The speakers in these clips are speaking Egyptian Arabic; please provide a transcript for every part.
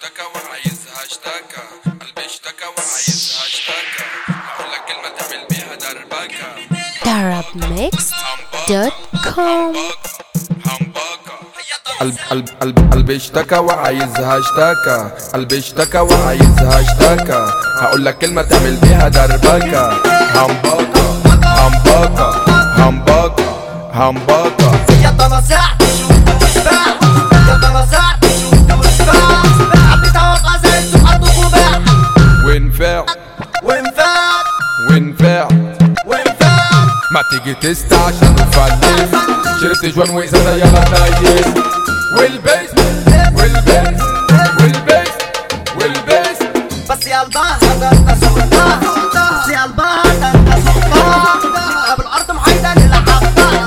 اشتكى وعايزها اشتكى قلبي اشتكى وعايزها اشتكى هقول لك كلمة تعمل بيها دربكة arabmix.com قلب قلب قلب قلبي اشتكى وعايزها اشتكى قلبي اشتكى وعايزها اشتكى هقول لك كلمة تعمل بيها دربكة همبكة همبكة همبكة همبكة يا طنازع شفت وشبع يا طنازع شفت وشبع حبيت اوقع زي السحاب وخباع وانفع وانفعت وانفع وانفعت ما تيجي تست عشان نفلس شربت جوان وإزازة يلا نايس والبيس والبيس والبيس والبيس بس يا قلبها ده انت صورتها بس يا قلبها ده انت صورتها قبل الارض محايدة للحبة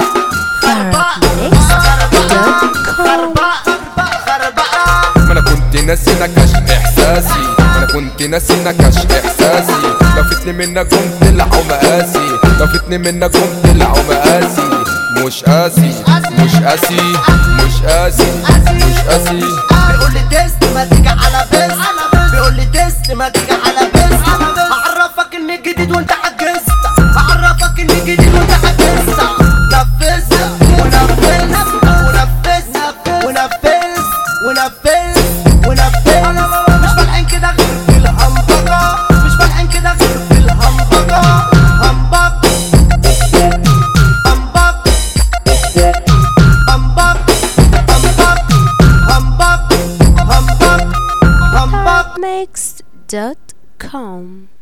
خربقة خربقة ما انا كنت ناسي نكش احساسي ما انا كنت ناسي نكش احساسي لو فتني منك قمت تلعب مقاسي لو فتني منك قمت تلعب مقاسي مش قاسي مش قاسي مش قاسي مش قاسي بيقول لي تيست ما تيجي على بس بيقول لي تيست ما تيجي على بس هعرفك ان الجديد وانت عجزت هعرفك ان الجديد وانت عجزت نفذ ونفذ ونفذ ونفذ ونفذ ونفذ مش فالحين كده غير في الهمبكة مش فالحين كده غير في الهمبكة همبك همبك همبك همبك همبك همبك همبك arabmix.com